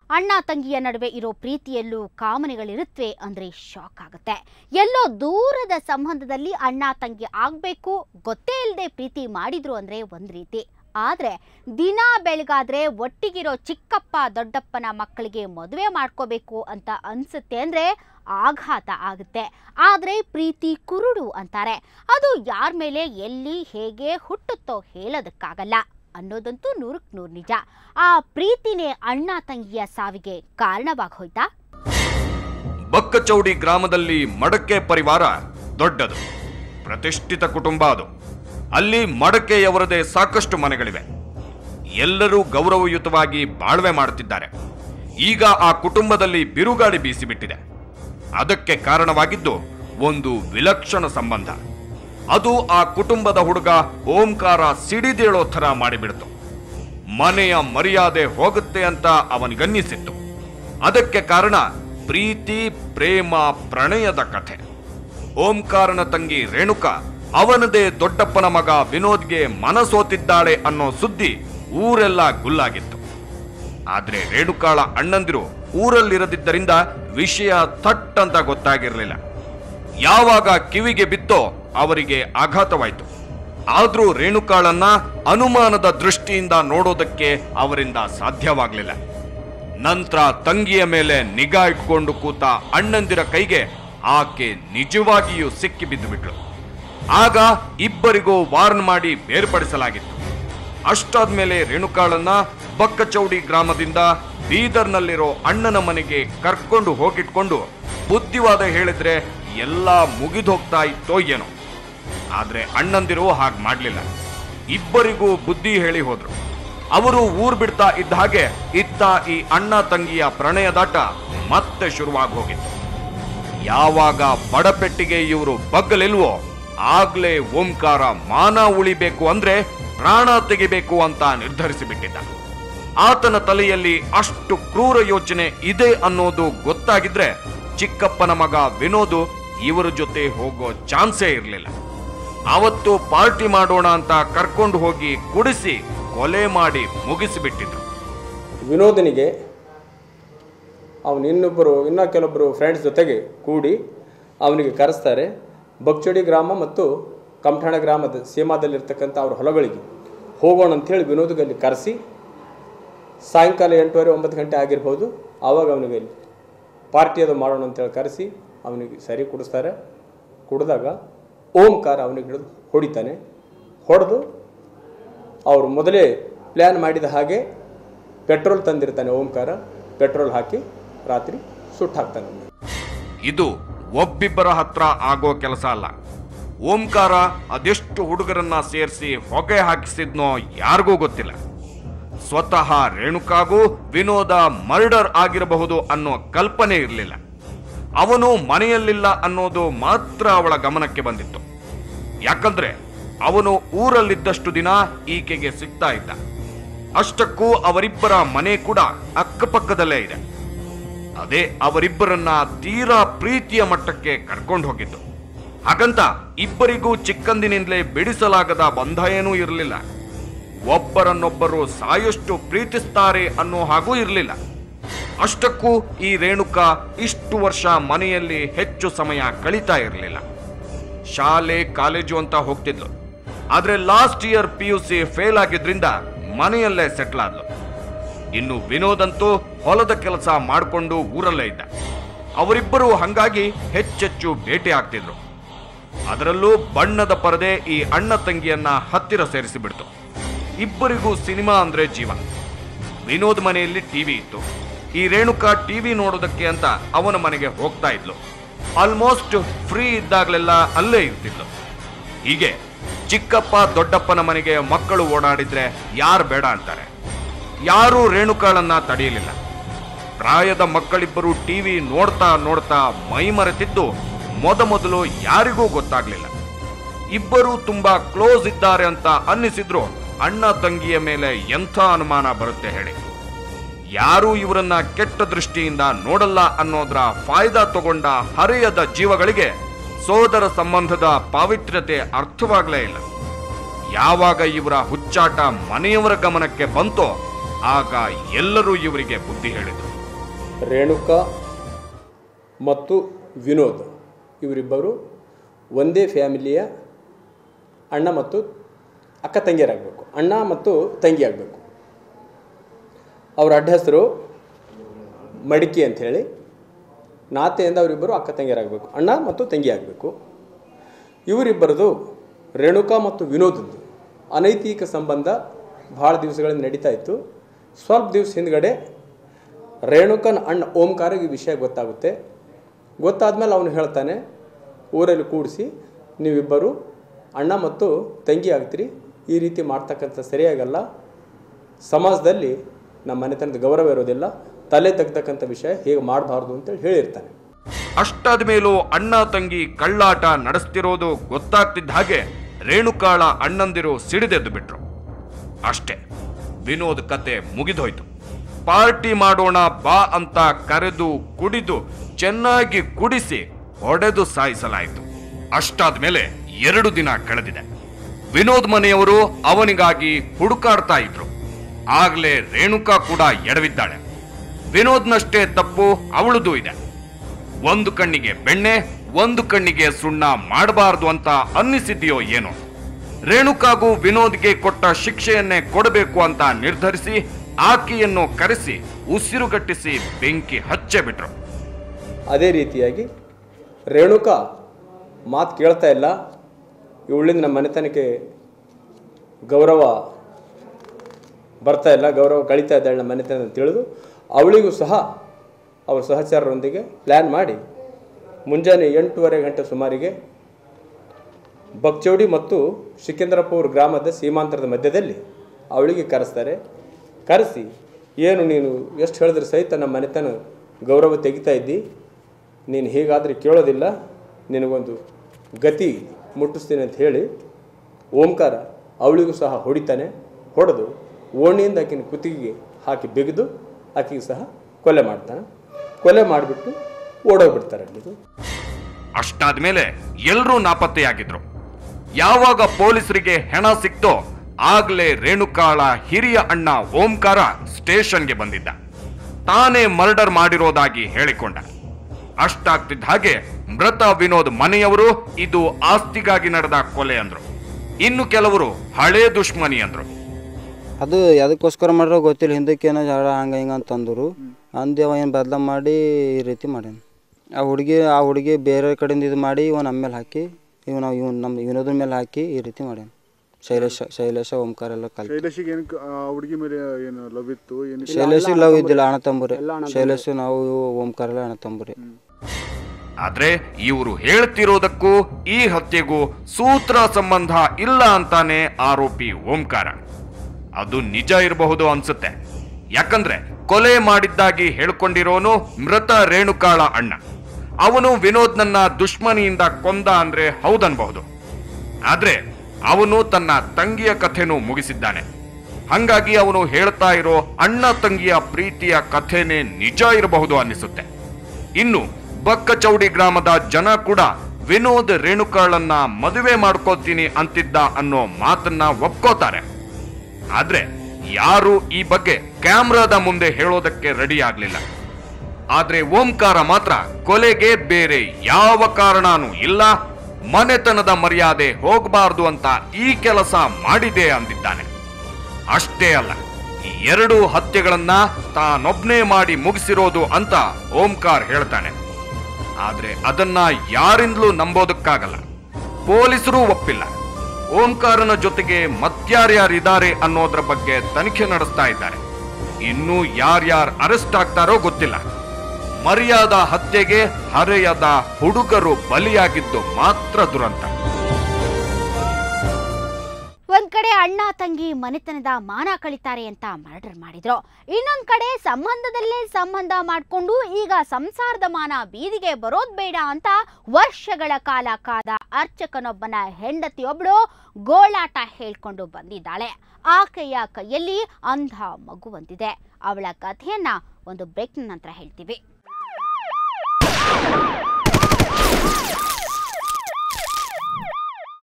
ಅಣ್ಣ ತಂಗಿಯ ನಡುವೆ ಇರೋ ಪ್ರೀತಿಯಲ್ಲೂ ಕಾಮನೆಗಳಿರುತ್ತವೆ ಅಂದ್ರೆ ಶಾಕ್ ಆಗುತ್ತೆ ಎಲ್ಲೋ ದೂರದ ಸಂಬಂಧದಲ್ಲಿ ಅಣ್ಣ ತಂಗಿ ಆಗ್ಬೇಕು ಗೊತ್ತೇ ಇಲ್ಲದೆ ಪ್ರೀತಿ ಮಾಡಿದ್ರು ಅಂದ್ರೆ ಒಂದ್ ರೀತಿ ಆದ್ರೆ ದಿನ ಬೆಳಗಾದ್ರೆ ಒಟ್ಟಿಗಿರೋ ಚಿಕ್ಕಪ್ಪ ದೊಡ್ಡಪ್ಪನ ಮಕ್ಕಳಿಗೆ ಮದುವೆ ಮಾಡ್ಕೋಬೇಕು ಅಂತ ಅನ್ಸುತ್ತೆ ಅಂದ್ರೆ ಆಘಾತ ಆಗುತ್ತೆ ಆದ್ರೆ ಪ್ರೀತಿ ಕುರುಡು ಅಂತಾರೆ ಅದು ಯಾರ ಮೇಲೆ ಎಲ್ಲಿ ಹೇಗೆ ಹುಟ್ಟುತ್ತೋ ಹೇಳೋದಕ್ಕಾಗಲ್ಲ ಅನ್ನೋದಂತೂ ನೂರಕ್ಕೆ ನೂರು ನಿಜ ಆ ಪ್ರೀತಿನೇ ಅಣ್ಣ ತಂಗಿಯ ಸಾವಿಗೆ ಕಾರಣವಾಗಿ ಹೋಯ್ತಾ ಬಕ್ಕಚೌಡಿ ಗ್ರಾಮದಲ್ಲಿ ಮಡಕೆ ಪರಿವಾರ ದೊಡ್ಡದು ಪ್ರತಿಷ್ಠಿತ ಕುಟುಂಬ ಅದು ಅಲ್ಲಿ ಮಡಕೆಯವರದೇ ಸಾಕಷ್ಟು ಮನೆಗಳಿವೆ ಎಲ್ಲರೂ ಗೌರವಯುತವಾಗಿ ಬಾಳ್ವೆ ಮಾಡುತ್ತಿದ್ದಾರೆ ಈಗ ಆ ಕುಟುಂಬದಲ್ಲಿ ಬಿರುಗಾಳಿ ಬೀಸಿಬಿಟ್ಟಿದೆ ಅದಕ್ಕೆ ಕಾರಣವಾಗಿದ್ದು ಒಂದು ವಿಲಕ್ಷಣ ಸಂಬಂಧ ಅದು ಆ ಕುಟುಂಬದ ಹುಡುಗ ಓಂಕಾರ ಸಿಡಿದೇಳೋ ಥರ ಮಾಡಿಬಿಡ್ತು ಮನೆಯ ಮರ್ಯಾದೆ ಹೋಗುತ್ತೆ ಅಂತ ಅವನಿಗನ್ನಿಸಿತ್ತು ಅದಕ್ಕೆ ಕಾರಣ ಪ್ರೀತಿ ಪ್ರೇಮ ಪ್ರಣಯದ ಕಥೆ ಓಂಕಾರನ ತಂಗಿ ರೇಣುಕಾ ಅವನದೇ ದೊಡ್ಡಪ್ಪನ ಮಗ ವಿನೋದ್ಗೆ ಮನಸೋತಿದ್ದಾಳೆ ಅನ್ನೋ ಸುದ್ದಿ ಊರೆಲ್ಲ ಗುಲ್ಲಾಗಿತ್ತು ಆದ್ರೆ ರೇಣುಕಾಳ ಅಣ್ಣಂದಿರು ಊರಲ್ಲಿರದಿದ್ದರಿಂದ ವಿಷಯ ಥಟ್ ಅಂತ ಗೊತ್ತಾಗಿರಲಿಲ್ಲ ಯಾವಾಗ ಕಿವಿಗೆ ಬಿತ್ತೋ ಅವರಿಗೆ ಆಘಾತವಾಯಿತು ಆದ್ರೂ ರೇಣುಕಾಳನ್ನ ಅನುಮಾನದ ದೃಷ್ಟಿಯಿಂದ ನೋಡೋದಕ್ಕೆ ಅವರಿಂದ ಸಾಧ್ಯವಾಗಲಿಲ್ಲ ನಂತರ ತಂಗಿಯ ಮೇಲೆ ನಿಗಾ ಇಟ್ಕೊಂಡು ಕೂತ ಅಣ್ಣಂದಿರ ಕೈಗೆ ಆಕೆ ನಿಜವಾಗಿಯೂ ಸಿಕ್ಕಿ ಬಿದ್ದುಬಿಟ್ಳು ಆಗ ಇಬ್ಬರಿಗೂ ವಾರ್ನ್ ಮಾಡಿ ಬೇರ್ಪಡಿಸಲಾಗಿತ್ತು ಅಷ್ಟಾದ್ಮೇಲೆ ರೇಣುಕಾಳನ್ನ ಬಕ್ಕಚೌಡಿ ಗ್ರಾಮದಿಂದ ಬೀದರ್ನಲ್ಲಿರೋ ಅಣ್ಣನ ಮನೆಗೆ ಕರ್ಕೊಂಡು ಹೋಗಿಟ್ಕೊಂಡು ಬುದ್ಧಿವಾದ ಹೇಳಿದ್ರೆ ಎಲ್ಲ ಮುಗಿದೋಗ್ತಾ ಇತ್ತೋ ಏನೋ ಆದ್ರೆ ಅಣ್ಣಂದಿರು ಹಾಗೆ ಮಾಡಲಿಲ್ಲ ಇಬ್ಬರಿಗೂ ಬುದ್ಧಿ ಹೇಳಿ ಹೋದ್ರು ಅವರು ಊರ್ ಬಿಡ್ತಾ ಇದ್ದ ಹಾಗೆ ಇತ್ತ ಈ ಅಣ್ಣ ತಂಗಿಯ ಪ್ರಣಯದಾಟ ಮತ್ತೆ ಶುರುವಾಗಿ ಹೋಗಿತ್ತು ಯಾವಾಗ ಬಡಪೆಟ್ಟಿಗೆ ಇವರು ಬಗ್ಗಲಿಲ್ವೋ ಆಗ್ಲೇ ಓಂಕಾರ ಮಾನ ಉಳಿಬೇಕು ಅಂದ್ರೆ ಪ್ರಾಣ ತೆಗಿಬೇಕು ಅಂತ ನಿರ್ಧರಿಸಿಬಿಟ್ಟಿದ್ದ ಆತನ ತಲೆಯಲ್ಲಿ ಅಷ್ಟು ಕ್ರೂರ ಯೋಚನೆ ಇದೆ ಅನ್ನೋದು ಗೊತ್ತಾಗಿದ್ರೆ ಚಿಕ್ಕಪ್ಪನ ಮಗ ವಿನೋದು ಇವರ ಜೊತೆ ಹೋಗೋ ಚಾನ್ಸೇ ಇರಲಿಲ್ಲ ಅವತ್ತು ಪಾರ್ಟಿ ಮಾಡೋಣ ಅಂತ ಕರ್ಕೊಂಡು ಹೋಗಿ ಕುಡಿಸಿ ಕೊಲೆ ಮಾಡಿ ಮುಗಿಸಿಬಿಟ್ಟಿದ್ರು ವಿನೋದನಿಗೆ ಅವನು ಇನ್ನೊಬ್ಬರು ಇನ್ನೂ ಕೆಲವೊಬ್ಬರು ಫ್ರೆಂಡ್ಸ್ ಜೊತೆಗೆ ಕೂಡಿ ಅವನಿಗೆ ಕರೆಸ್ತಾರೆ ಬಕ್ಚಡಿ ಗ್ರಾಮ ಮತ್ತು ಕಮಠಾಣ ಗ್ರಾಮದ ಸೀಮಾದಲ್ಲಿರ್ತಕ್ಕಂಥ ಅವ್ರ ಹೊಲಗಳಿಗೆ ಹೋಗೋಣ ಅಂಥೇಳಿ ವಿನೋದ್ಗೆ ಅಲ್ಲಿ ಕರೆಸಿ ಸಾಯಂಕಾಲ ಎಂಟುವರೆ ಒಂಬತ್ತು ಗಂಟೆ ಆಗಿರ್ಬೋದು ಆವಾಗ ಅವನಿಗೆ ಅಲ್ಲಿ ಪಾರ್ಟಿ ಅದು ಮಾಡೋಣ ಅಂತೇಳಿ ಕರೆಸಿ ಅವನಿಗೆ ಸರಿ ಕುಡಿಸ್ತಾರೆ ಕುಡಿದಾಗ ಓಂಕಾರ ಅವನಿಗೆ ಹಿಡಿದು ಹೊಡಿತಾನೆ ಹೊಡೆದು ಅವರು ಮೊದಲೇ ಪ್ಲ್ಯಾನ್ ಮಾಡಿದ ಹಾಗೆ ಪೆಟ್ರೋಲ್ ತಂದಿರ್ತಾನೆ ಓಂಕಾರ ಪೆಟ್ರೋಲ್ ಹಾಕಿ ರಾತ್ರಿ ಸುಟ್ಟು ಹಾಕ್ತಾನೆ ಅವ್ನಿಗೆ. ಇದು ಒಬ್ಬಿಬ್ಬರ ಹತ್ರ ಆಗೋ ಕೆಲಸ ಅಲ್ಲ ಓಂಕಾರ ಅದೆಷ್ಟು ಹುಡುಗರನ್ನ ಸೇರಿಸಿ ಹೊಗೆ ಹಾಕಿಸಿದ್ನೋ ಯಾರಿಗೂ ಗೊತ್ತಿಲ್ಲ ಸ್ವತಃ ರೇಣುಕಾಗೂ ವಿನೋದ ಮರ್ಡರ್ ಆಗಿರಬಹುದು ಅನ್ನೋ ಕಲ್ಪನೆ ಇರಲಿಲ್ಲ ಅವನು ಮನೆಯಲ್ಲಿಲ್ಲ ಅನ್ನೋದು ಮಾತ್ರ ಅವಳ ಗಮನಕ್ಕೆ ಬಂದಿತ್ತು ಯಾಕಂದ್ರೆ ಅವನು ಊರಲ್ಲಿದ್ದಷ್ಟು ದಿನ ಈಕೆಗೆ ಸಿಗ್ತಾ ಇದ್ದ ಅಷ್ಟಕ್ಕೂ ಅವರಿಬ್ಬರ ಮನೆ ಕೂಡ ಅಕ್ಕಪಕ್ಕದಲ್ಲೇ ಇದೆ ಅದೇ ಅವರಿಬ್ಬರನ್ನ ತೀರಾ ಪ್ರೀತಿಯ ಮಟ್ಟಕ್ಕೆ ಕರ್ಕೊಂಡು ಹೋಗಿದ್ದು ಹಾಗಂತ ಇಬ್ಬರಿಗೂ ಚಿಕ್ಕಂದಿನಿಂದಲೇ ಬಿಡಿಸಲಾಗದ ಬಂಧ ಏನೂ ಇರಲಿಲ್ಲ ಒಬ್ಬರನ್ನೊಬ್ಬರು ಸಾಯಷ್ಟು ಪ್ರೀತಿಸ್ತಾರೆ ಅನ್ನೋ ಹಾಗೂ ಇರಲಿಲ್ಲ ಅಷ್ಟಕ್ಕೂ ಈ ರೇಣುಕಾ ಇಷ್ಟು ವರ್ಷ ಮನೆಯಲ್ಲಿ ಹೆಚ್ಚು ಸಮಯ ಕಳೀತಾ ಇರಲಿಲ್ಲ ಶಾಲೆ ಕಾಲೇಜು ಅಂತ ಹೋಗ್ತಿದ್ಲು ಆದ್ರೆ last year P U C fail ಆಗಿದ್ರಿಂದ ಮನೆಯಲ್ಲೇ ಸೆಟ್ಲ್ ಆದ್ಲು ಇನ್ನು ವಿನೋದ್ ಅಂತೂ ಹೊಲದ ಕೆಲಸ ಮಾಡಿಕೊಂಡು ಊರಲ್ಲೇ ಇದ್ದ ಅವರಿಬ್ಬರು ಹಂಗಾಗಿ ಹೆಚ್ಚೆಚ್ಚು ಭೇಟಿ ಆಗ್ತಿದ್ರು ಅದರಲ್ಲೂ ಬಣ್ಣದ ಪರದೆ ಈ ಅಣ್ಣ ತಂಗಿಯನ್ನ ಹತ್ತಿರ ಸೇರಿಸಿಬಿಡ್ತು ಇಬ್ಬರಿಗೂ ಸಿನಿಮಾ ಅಂದ್ರೆ ಜೀವ ವಿನೋದ್ ಮನೆಯಲ್ಲಿ ಟಿವಿ ಇತ್ತು ಈ ರೇಣುಕಾ ಟಿವಿ ನೋಡೋದಕ್ಕೆ ಅಂತ ಅವನ ಮನೆಗೆ ಹೋಗ್ತಾ ಇದ್ಲು ಆಲ್ಮೋಸ್ಟ್ ಫ್ರೀ ಇದ್ದಾಗಲೆಲ್ಲ ಅಲ್ಲೇ ಇರ್ತಿದ್ಲು ಹೀಗೆ ಚಿಕ್ಕಪ್ಪ ದೊಡ್ಡಪ್ಪನ ಮನೆಗೆ ಮಕ್ಕಳು ಓಡಾಡಿದ್ರೆ ಯಾರು ಬೇಡ ಅಂತಾರೆ ಯಾರೂ ರೇಣುಕಾಳನ್ನ ತಡೆಯಲಿಲ್ಲ ಪ್ರಾಯದ ಮಕ್ಕಳಿಬ್ಬರು ಟಿವಿ ನೋಡ್ತಾ ನೋಡ್ತಾ ಮೈಮರೆತಿದ್ದು ಮೊದಮೊದಲು ಯಾರಿಗೂ ಗೊತ್ತಾಗ್ಲಿಲ್ಲ ಇಬ್ಬರು ತುಂಬಾ ಕ್ಲೋಸ್ ಇದ್ದಾರೆ ಅಂತ ಅನ್ನಿಸಿದ್ರು ಅಣ್ಣ ತಂಗಿಯ ಮೇಲೆ ಎಂಥ ಅನುಮಾನ ಬರುತ್ತೆ ಹೇಳಿ ಯಾರೂ ಇವರನ್ನ ಕೆಟ್ಟ ದೃಷ್ಟಿಯಿಂದ ನೋಡಲ್ಲ ಅನ್ನೋದ್ರ ಫಾಯ್ದಾ ತಗೊಂಡ ಹರೆಯದ ಜೀವಗಳಿಗೆ ಸೋದರ ಸಂಬಂಧದ ಪಾವಿತ್ರ್ಯತೆ ಅರ್ಥವಾಗಲೇ ಇಲ್ಲ ಯಾವಾಗ ಇವರ ಹುಚ್ಚಾಟ ಮನೆಯವರ ಗಮನಕ್ಕೆ ಬಂತೋ ಆಗ ಎಲ್ಲರೂ ಇವರಿಗೆ ಬುದ್ಧಿ ಹೇಳಿದರು ರೇಣುಕಾ ಮತ್ತು ವಿನೋದ್ ಇವರಿಬ್ಬರು ಒಂದೇ ಫ್ಯಾಮಿಲಿಯ ಅಣ್ಣ ಮತ್ತು ಅಕ್ಕ ತಂಗಿಯರಾಗಬೇಕು ಅಣ್ಣ ಮತ್ತು ತಂಗಿ ಆಗಬೇಕು ಅವರ ಅಡ್ಡ ಹೆಸರು ಮಡಿಕೆ ಅಂಥೇಳಿ ನಾತೆಯಿಂದ ಅವರಿಬ್ಬರು ಅಕ್ಕ ತಂಗಿಯರಾಗಬೇಕು ಅಣ್ಣ ಮತ್ತು ತಂಗಿ ಆಗಬೇಕು ಇವರಿಬ್ಬರದು ರೇಣುಕಾ ಮತ್ತು ವಿನೋದದ್ದು ಅನೈತಿಕ ಸಂಬಂಧ ಭಾಳ ದಿವಸಗಳಿಂದ ನಡೀತಾ ಇತ್ತು ಸ್ವಲ್ಪ ದಿವಸ ಹಿಂದ್ಗಡೆ ರೇಣುಕನ ಅಣ್ಣ ಓಂಕಾರಿಗೆ ಈ ವಿಷಯ ಗೊತ್ತಾಗುತ್ತೆ ಗೊತ್ತಾದ್ಮೇಲೆ ಅವನು ಹೇಳ್ತಾನೆ ಊರಲ್ಲಿ ಕೂಡಿಸಿ ನೀವಿಬ್ಬರು ಅಣ್ಣ ಮತ್ತು ತಂಗಿ ಆಗ್ತೀರಿ ಈ ರೀತಿ ಮಾಡ್ತಕ್ಕಂಥ ಸರಿಯಾಗಲ್ಲ ಸಮಾಜದಲ್ಲಿ ನಮ್ಮ ಮನೆತನದ ಗೌರವ ಇರೋದಿಲ್ಲ ತಲೆ ತೆಗ್ತಕ್ಕಂಥ ವಿಷಯ ಹೇಗೆ ಮಾಡಬಾರ್ದು ಅಂತೇಳಿ ಹೇಳಿರ್ತಾನೆ ಅಷ್ಟಾದ ಮೇಲೂ ಅಣ್ಣ ತಂಗಿ ಕಳ್ಳಾಟ ನಡೆಸ್ತಿರೋದು ಗೊತ್ತಾಗ್ತಿದ್ದ ಹಾಗೆ ರೇಣುಕಾಳ ಅಣ್ಣಂದಿರು ಸಿಡಿದೆದ್ದು ಬಿಟ್ರು ಅಷ್ಟೇ ವಿನೋದ್ ಕತೆ ಮುಗಿದೋಯ್ತು ಪಾರ್ಟಿ ಮಾಡೋಣ ಬಾ ಅಂತ ಕರೆದು ಕುಡಿದು ಚೆನ್ನಾಗಿ ಕುಡಿಸಿ ಹೊಡೆದು ಸಾಯಿಸಲಾಯಿತು ಅಷ್ಟಾದ ಮೇಲೆ ಎರಡು ದಿನ ಕಳೆದಿದೆ ವಿನೋದ್ ಮನೆಯವರು ಅವನಿಗಾಗಿ ಹುಡುಕಾಡ್ತಾ ಇದ್ರು ಆಗ್ಲೇ ರೇಣುಕಾ ಕೂಡ ಎಡವಿದ್ದಾಳೆ ವಿನೋದ್ನಷ್ಟೇ ತಪ್ಪು ಅವಳದು ಇದೆ ಒಂದು ಕಣ್ಣಿಗೆ ಬೆಣ್ಣೆ ಒಂದು ಕಣ್ಣಿಗೆ ಸುಣ್ಣ ಮಾಡಬಾರದು ಅಂತ ಅನ್ನಿಸಿದೆಯೋ ಏನೋ ರೇಣುಕಾಗೂ ವಿನೋದ್ಗೆ ಕೊಟ್ಟ ಶಿಕ್ಷೆಯನ್ನೇ ಕೊಡಬೇಕು ಅಂತ ನಿರ್ಧರಿಸಿ ಆಕೆಯನ್ನು ಕರೆಸಿ ಉಸಿರುಗಟ್ಟಿಸಿ ಬೆಂಕಿ ಹಚ್ಚೆ ಬಿಟ್ರು ಅದೇ ರೀತಿಯಾಗಿ ರೇಣುಕಾ ಮಾತು ಕೇಳ್ತಾ ಇಲ್ಲ ಇವಳಿಂದ ನಮ್ಮ ಮನೆತನಕ್ಕೆ ಗೌರವ ಬರ್ತಾ ಇಲ್ಲ ಗೌರವ ಕಳೀತಾ ಇದ್ದಾಳೆ ನಮ್ಮ ಮನೆತನ ಅಂತ ತಿಳಿದು ಅವಳಿಗೂ ಸಹ ಅವ್ರ ಸಹಚರರೊಂದಿಗೆ ಪ್ಲ್ಯಾನ್ ಮಾಡಿ ಮುಂಜಾನೆ ಎಂಟೂವರೆ ಗಂಟೆ ಸುಮಾರಿಗೆ ಬಕ್ಚೌಡಿ ಮತ್ತು ಸಿಕಿಂದ್ರಪುರ ಗ್ರಾಮದ ಸೀಮಾಂತರದ ಮಧ್ಯದಲ್ಲಿ ಅವಳಿಗೆ ಕರೆಸ್ತಾರೆ ಕರೆಸಿ ಏನು ನೀನು ಎಷ್ಟು ಹೇಳಿದ್ರೆ ಸಹಿತ ನಮ್ಮ ಮನೆತನ ಗೌರವ ತೆಗಿತಾ ಇದ್ದಿ ನೀನು ಹೀಗಾದರೆ ಕೇಳೋದಿಲ್ಲ ನಿನಗೊಂದು ಗತಿ ಮುಟ್ಟಿಸ್ತೀನಿ ಅಂತ ಹೇಳಿ ಓಂಕಾರ ಅವಳಿಗೂ ಸಹ ಹೊಡಿತಾನೆ ಹೊಡೆದು ಓಣಿಯಿಂದ ಆಕಿನ ಕುತ್ತಿಗೆಗೆ ಹಾಕಿ ಬಿಗಿದು ಆಕೆಗೆ ಸಹ ಕೊಲೆ ಮಾಡ್ತಾನೆ ಕೊಲೆ ಮಾಡಿಬಿಟ್ಟು ಓಡೋಗ್ಬಿಡ್ತಾರೆ ಅಲ್ಲಿದು ಅಷ್ಟಾದ್ಮೇಲೆ ಎಲ್ಲರೂ ನಾಪತ್ತೆಯಾಗಿದ್ರು ಯಾವಾಗ ಪೊಲೀಸರಿಗೆ ಹೆಣ ಸಿಕ್ತೋ ಆಗ್ಲೇ ರೇಣುಕಾಳ ಹಿರಿಯ ಅಣ್ಣ ಓಂಕಾರ ಸ್ಟೇಷನ್ಗೆ ಬಂದಿದ್ದ ತಾನೇ ಮರ್ಡರ್ ಮಾಡಿರೋದಾಗಿ ಹೇಳಿಕೊಂಡ ಅಷ್ಟಾಗ್ತಿದ್ದ ಹಾಗೆ ಮೃತ ವಿನೋದ್ ಮನೆಯವರು ಇದು ಆಸ್ತಿಗಾಗಿ ನಡೆದ ಕೊಲೆ ಅಂದ್ರು ಇನ್ನು ಕೆಲವರು ಹಳೇ ದುಶ್ಮನಿ ಅಂದ್ರು ಅದು ಅದಕ್ಕೋಸ್ಕರ ಮಾಡ್ರೋ ಗೊತ್ತಿಲ್ಲ ಹಿಂದಕ್ಕೇನೋ ಜಗಳ ಹಂಗೆ ಹಿಂಗೆ ಅಂತಂದರು ಅಂದು ಅವ ಏನು ಬದಲ ಮಾಡಿ ಈ ರೀತಿ ಮಾಡ್ಯಾನ ಆ ಹುಡುಗಿ ಆ ಹುಡುಗಿ ಬೇರೆ ಕಡೆಯಿಂದ ಇದು ಮಾಡಿ ಇವ ನಮ್ಮ ಮೇಲೆ ಹಾಕಿ ಇವ್ ನಾವು ಇವ್ ನಮ್ಮ ವಿನೋದನ ಮೇಲೆ ಹಾಕಿ ಈ ರೀತಿ ಮಾಡ್ಯಾನ ಶೈಲೇಶ ಶೈಲೇಶ ಓಂಕಾರ ಎಲ್ಲ ಕಲ್ ಶೈಲೇಶಿಗೆ ಏನು ಆ ಹುಡುಗಿ ಮೇಲೆ ಏನು ಲವ್ ಇತ್ತು ಏನು ಶೈಲೇಶಿಗೆ ಲವ್ ಇದ್ದಿಲ್ಲ ಅಣ್ಣ ತಂಬುರೆ ಶೈಲೇಶ ನಾವು ಇವು ಓಂಕಾರ ಎಲ್ಲ ಅಣ್ಣ ತಂಬುರೆ ಆದ್ರೆ ಇವರು ಹೇಳ್ತಿರೋದಕ್ಕೂ ಈ ಹತ್ಯೆಗೂ ಸೂತ್ರ ಸಂಬಂಧ ಇಲ್ಲ ಅಂತಾನೆ ಆರೋಪಿ ಓಂಕಾರ ಅದು ನಿಜ ಇರಬಹುದು ಅನ್ಸುತ್ತೆ ಯಾಕಂದ್ರೆ ಕೊಲೆ ಮಾಡಿದ್ದಾಗಿ ಹೇಳ್ಕೊಂಡಿರೋನು ಮೃತ ರೇಣುಕಾಳ ಅಣ್ಣ ಅವನು ವಿನೋದ್ನನ್ನ ದುಶ್ಮನಿಯಿಂದ ಕೊಂದ ಅಂದ್ರೆ ಹೌದನ್ಬಹುದು ಆದ್ರೆ ಅವನು ತನ್ನ ತಂಗಿಯ ಕಥೆನೂ ಮುಗಿಸಿದ್ದಾನೆ ಹಂಗಾಗಿ ಅವನು ಹೇಳ್ತಾ ಇರೋ ಅಣ್ಣ ತಂಗಿಯ ಪ್ರೀತಿಯ ಕಥೆನೇ ನಿಜ ಇರಬಹುದು ಅನ್ನಿಸುತ್ತೆ ಇನ್ನು ಬಕ್ಕಚೌಡಿ ಗ್ರಾಮದ ಜನ ಕೂಡ ವಿನೋದ್ ರೇಣುಕಾಳನ್ನ ಮದುವೆ ಮಾಡ್ಕೋತೀನಿ ಅಂತಿದ್ದ ಅನ್ನೋ ಮಾತನ್ನ ಒಪ್ಕೋತಾರೆ ಆದ್ರೆ ಯಾರು ಈ ಬಗ್ಗೆ ಕ್ಯಾಮ್ರಾದ ಮುಂದೆ ಹೇಳೋದಕ್ಕೆ ರೆಡಿ ಆಗ್ಲಿಲ್ಲ ಆದ್ರೆ ಓಂಕಾರ ಮಾತ್ರ ಕೊಲೆಗೆ ಬೇರೆ ಯಾವ ಕಾರಣನೂ ಇಲ್ಲ ಮನೆತನದ ಮರ್ಯಾದೆ ಹೋಗಬಾರ್ದು ಅಂತ ಈ ಕೆಲಸ ಮಾಡಿದೆ ಅಂದಿದ್ದಾನೆ ಅಷ್ಟೇ ಅಲ್ಲ ಈ ಎರಡು ಹತ್ಯೆಗಳನ್ನ ತಾನೊಬ್ನೇ ಮಾಡಿ ಮುಗಿಸಿರೋದು ಅಂತ ಓಂಕಾರ್ ಹೇಳ್ತಾನೆ ಆದ್ರೆ ಅದನ್ನ ಯಾರಿಂದಲೂ ನಂಬೋದಕ್ಕಾಗಲ್ಲ ಪೊಲೀಸರು ಒಪ್ಪಿಲ್ಲ ಓಂಕಾರನ ಜೊತೆಗೆ ಮತ್ಯಾರ್ಯಾರಿದ್ದಾರೆ ಅನ್ನೋದ್ರ ಬಗ್ಗೆ ತನಿಖೆ ನಡೆಸ್ತಾ ಇದ್ದಾರೆ ಇನ್ನೂ ಯಾರ್ಯಾರು ಅರೆಸ್ಟ್ ಆಗ್ತಾರೋ ಗೊತ್ತಿಲ್ಲ ಮರ್ಯಾದ ಹತ್ಯೆಗೆ ಹರೆಯದ ಹುಡುಗರು ಬಲಿಯಾಗಿದ್ದು ಮಾತ್ರ ದುರಂತ ಒಂದ್ ಕಡೆ ಅಣ್ಣ ತಂಗಿ ಮನೆತನದ ಮಾನ ಕಳಿತಾರೆ ಅಂತ ಮರ್ಡರ್ ಮಾಡಿದ್ರು ಇನ್ನೊಂದ್ ಕಡೆ ಸಂಬಂಧದಲ್ಲೇ ಸಂಬಂಧ ಮಾಡ್ಕೊಂಡು ಈಗ ಸಂಸಾರದ ಮಾನ ಬೀದಿಗೆ ಬರೋದ್ ಬೇಡ ಅಂತ ವರ್ಷಗಳ ಕಾಲ ಕಾದ ಅರ್ಚಕನೊಬ್ಬನ ಹೆಂಡತಿಯೊಬ್ಳು ಗೋಳಾಟ ಹೇಳ್ಕೊಂಡು ಬಂದಿದ್ದಾಳೆ ಆಕೆಯ ಕೈಯಲ್ಲಿ ಅಂಧ ಮಗುವಂತಿದೆ ಅವಳ ಕಥೆಯನ್ನ ಒಂದು ಬ್ರೇಕ್ ನಂತರ ಹೇಳ್ತೀವಿ